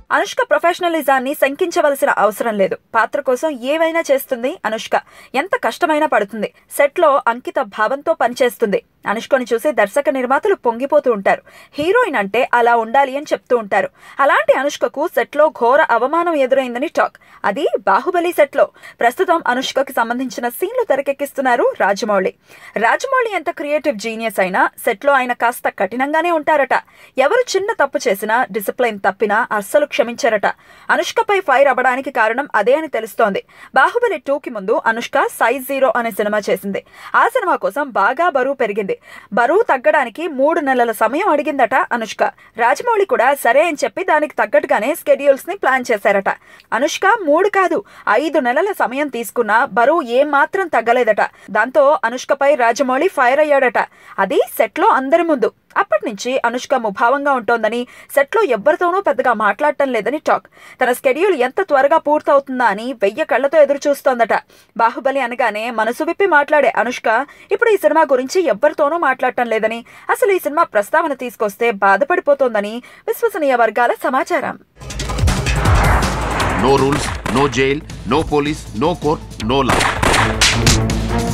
అనుష్క ప్రొఫెషనలిజాన్ని శంకించవలసిన అవసరం లేదు పాత్ర కోసం ఏవైనా చేస్తుంది అనుష్క ఎంత కష్టమైనా పడుతుంది సెట్లో అంకిత భావంతో పనిచేస్తుంది అనుష్కని చూసి దర్శక నిర్మాతలు పొంగిపోతూ ఉంటారు హీరోయిన్ అంటే అలా ఉండాలి అని చెప్తూ ఉంటారు అలాంటి అనుష్కకు సెట్లో ఘోర అవమానం ఎదురైందని టాక్ అది బాహుబలి సెట్లో ప్రస్తుతం అనుష్కకి సంబంధించిన సీన్లు తెరకెక్కిస్తున్నారు రాజమౌళి రాజమౌళి ఎంత క్రియేటివ్ జీనియస్ అయినా సెట్లో ఆయన కాస్త కఠినంగానే ఉంటారట ఎవరు చిన్న తప్పు చేసినా డిసిప్లైన్ తప్పినా అస్సలు క్షమించారట అనుష్కపై ఫైర్ అవ్వడానికి కారణం అదే అని తెలుస్తోంది బాహుబలి టూకి ముందు అనుష్క సైజ్ జీరో అనే సినిమా చేసింది ఆ సినిమా కోసం బాగా బరువు పెరిగింది బరువు తగ్గడానికి మూడు నెలల సమయం అడిగిందట అనుష్క రాజమౌళి కూడా సరే అని చెప్పి దానికి తగ్గట్టుగానే స్కెడ్యూల్స్ ని ప్లాన్ చేశారట అనుష్క మూడు కాదు ఐదు నెలల సమయం తీసుకున్నా బరువు ఏం మాత్రం తగ్గలేదట దాంతో అనుష్కపై రాజమౌళి ఫైర్ అయ్యాడట అది సెట్లో అందరి ముందు అప్పటి నుంచి అనుష్క ముభావంగా ఉంటోందని సెట్లో ఎవ్వరితోనూ పెద్దగా మాట్లాడటం లేదని టాక్ తన స్కెడ్యూల్ ఎంత త్వరగా పూర్తవుతుందా అని వెయ్యి కళ్ళతో ఎదురు చూస్తోందట బాహుబలి అనగానే మనసు విప్పి మాట్లాడే అనుష్క ఇప్పుడు ఈ సినిమా గురించి ఎవ్వరితోనూ మాట్లాడటం లేదని అసలు ఈ సినిమా ప్రస్తావన తీసుకొస్తే బాధపడిపోతోందని విశ్వసనీయ వర్గాల సమాచారం No rules, no jail, no police, no court, no law.